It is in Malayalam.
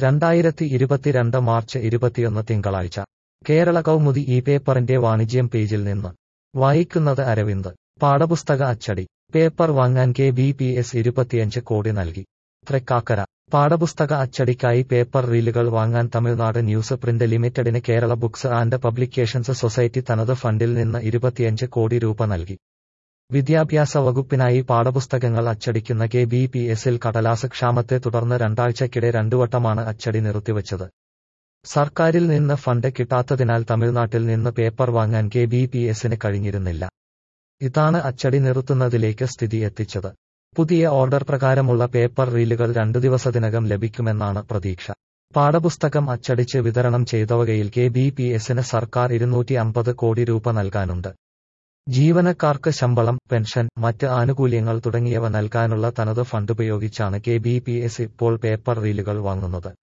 രണ്ടായിരത്തി ഇരുപത്തിരണ്ട് മാർച്ച് ഇരുപത്തിയൊന്ന് തിങ്കളാഴ്ച കേരള കൗമുദി ഈ പേപ്പറിന്റെ വാണിജ്യം പേജിൽ നിന്ന് വായിക്കുന്നത് അരവിന്ദ് പാഠപുസ്തക അച്ചടി പേപ്പർ വാങ്ങാൻ കെ ബി പി എസ് ഇരുപത്തിയഞ്ച് കോടി നൽകി തൃക്കാക്കര പാഠപുസ്തക അച്ചടിക്കായി പേപ്പർ റീലുകൾ വാങ്ങാൻ തമിഴ്നാട് ന്യൂസ് പ്രിന്റ് ലിമിറ്റഡിന് Kerala books and publications society തനത് ഫണ്ടിൽ നിന്ന് ഇരുപത്തിയഞ്ച് കോടി രൂപ നൽകി വിദ്യാഭ്യാസ വകുപ്പിനായി പാഠപുസ്തകങ്ങൾ അച്ചടിക്കുന്ന കെ ബി പി എസിൽ കടലാസ് ക്ഷാമത്തെ തുടർന്ന് രണ്ടാഴ്ചക്കിടെ രണ്ടുവട്ടമാണ് അച്ചടി നിർത്തിവച്ചത് സർക്കാരിൽ നിന്ന് ഫണ്ട് കിട്ടാത്തതിനാൽ തമിഴ്നാട്ടിൽ നിന്ന് പേപ്പർ വാങ്ങാൻ കെ ബി പി എസിന് കഴിഞ്ഞിരുന്നില്ല ഇതാണ് അച്ചടി നിർത്തുന്നതിലേക്ക് സ്ഥിതി എത്തിച്ചത് പുതിയ ഓർഡർ പ്രകാരമുള്ള പേപ്പർ റീലുകൾ രണ്ടു ദിവസത്തിനകം ലഭിക്കുമെന്നാണ് പ്രതീക്ഷ പാഠപുസ്തകം അച്ചടിച്ച് വിതരണം ചെയ്തവകയിൽ കെ ബി പി എസിന് സർക്കാർ ഇരുന്നൂറ്റി അമ്പത് കോടി രൂപ നൽകാനുണ്ട് ജീവനക്കാർക്ക് ശമ്പളം പെൻഷൻ മറ്റ് ആനുകൂല്യങ്ങൾ തുടങ്ങിയവ നൽകാനുള്ള തനത് ഫണ്ടുപയോഗിച്ചാണ് കെ ബി പി എസ് ഇപ്പോൾ പേപ്പർ റീലുകൾ വാങ്ങുന്നത്